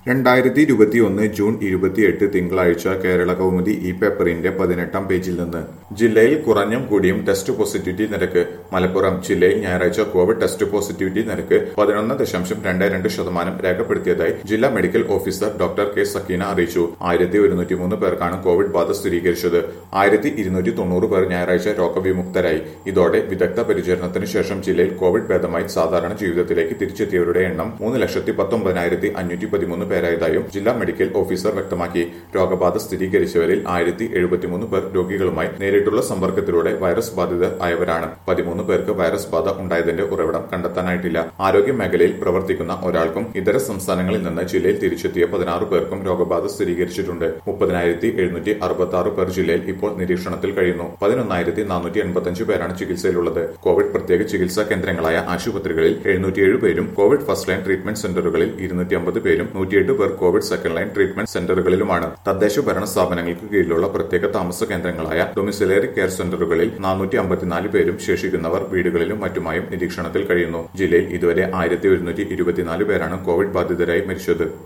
രണ്ടായിരത്തി ഇരുപത്തിയൊന്ന് ജൂൺ ഇരുപത്തിയെട്ട് തിങ്കളാഴ്ച കേരള കൗമുദി ഈ പേപ്പറിന്റെ പതിനെട്ടാം പേജിൽ നിന്ന് ജില്ലയിൽ കുറഞ്ഞും കൂടിയും ടെസ്റ്റ് പോസിറ്റിവിറ്റി നിരക്ക് മലപ്പുറം ജില്ലയിൽ ഞായറാഴ്ച കോവിഡ് ടെസ്റ്റ് പോസിറ്റിവിറ്റി നിരക്ക് പതിനൊന്ന് ദശാംശം രണ്ട് രണ്ട് ശതമാനം രേഖപ്പെടുത്തിയതായി ജില്ലാ medical officer doctor K Sakeena അറിയിച്ചു ആയിരത്തി ഒരുന്നൂറ്റി മൂന്ന് പേർക്കാണ് കോവിഡ് ബാധ സ്ഥിരീകരിച്ചത് ആയിരത്തി ഇരുന്നൂറ്റി തൊണ്ണൂറ് പേർ ഞായറാഴ്ച രോഗവിമുക്തരായി ഇതോടെ വിദഗ്ധ പരിചരണത്തിന് ശേഷം ജില്ലയിൽ കോവിഡ് ഭേദമായി സാധാരണ ജീവിതത്തിലേക്ക് തിരിച്ചെത്തിയവരുടെ എണ്ണം മൂന്ന് ലക്ഷത്തി പത്തൊമ്പതിനായിരത്തി അഞ്ഞൂറ്റി പതിമൂന്ന് പേരായതായും ജില്ലാ മെഡിക്കൽ ഓഫീസർ വ്യക്തമാക്കി രോഗബാധ സ്ഥിരീകരിച്ചവരിൽ ആയിരത്തി എഴുപത്തിമൂന്ന് പേർ രോഗികളുമായി നേരിട്ടുള്ള സമ്പർക്കത്തിലൂടെ വൈറസ് ബാധിതർ ആയവരാണ് പതിമൂന്ന് പേർക്ക് വൈറസ് ബാധ ഉണ്ടായതിന്റെ ഉറവിടം കണ്ടെത്താനായിട്ടില്ല ആരോഗ്യ മേഖലയിൽ പ്രവർത്തിക്കുന്ന ഒരാൾക്കും ഇതര സംസ്ഥാനങ്ങളിൽ നിന്ന് ജില്ലയിൽ തിരിച്ചെത്തിയ പതിനാറ് പേർക്കും രോഗബാധ സ്ഥിരീകരിച്ചിട്ടുണ്ട് മുപ്പതിനായിരത്തി എഴുന്നൂറ്റി അറുപത്തി ആറ് പേർ ജില്ലയിൽ ഇപ്പോൾ നിരീക്ഷണത്തിൽ കഴിയുന്നു പതിനൊന്നായിരത്തി നാനൂറ്റി എൺപത്തിയഞ്ച് പേരാണ് ചികിത്സയിലുള്ളത് കോവിഡ് പ്രത്യേക ചികിത്സാ കേന്ദ്രങ്ങളായ ആശുപത്രികളിൽ എഴുന്നൂറ്റിയേഴ് പേരും കോവിഡ് ഫസ്റ്റ് ലൈൻ ട്രീറ്റ്മെന്റ് സെന്ററുകളിൽ ഇരുന്നൂറ്റി അമ്പത് പേരും നൂറ്റിയെട്ട് പേർ കോവിഡ് സെക്കൻഡ് ലൈൻ ട്രീറ്റ്മെന്റ് സെന്ററുകളിലുമാണ് തദ്ദേശ ഭരണ സ്ഥാപനങ്ങൾക്ക് കീഴിലുള്ള പ്രത്യേക താമസ കേന്ദ്രങ്ങളായ ഡൊമിസിലറി കെയർ സെന്ററുകളിൽ നാനൂറ്റി അമ്പത്തിനാല് പേരും ശേഷിക്കുന്നവർ വീടുകളിലും മറ്റുമായും നിരീക്ഷണത്തിൽ കഴിയുന്നു ജില്ലയിൽ ഇതുവരെ ആയിരത്തി ഒരുന്നൂറ്റി ഇരുപത്തിനാല് പേരാണ് കോവിഡ് ബാധിതരായി മരിച്ചത്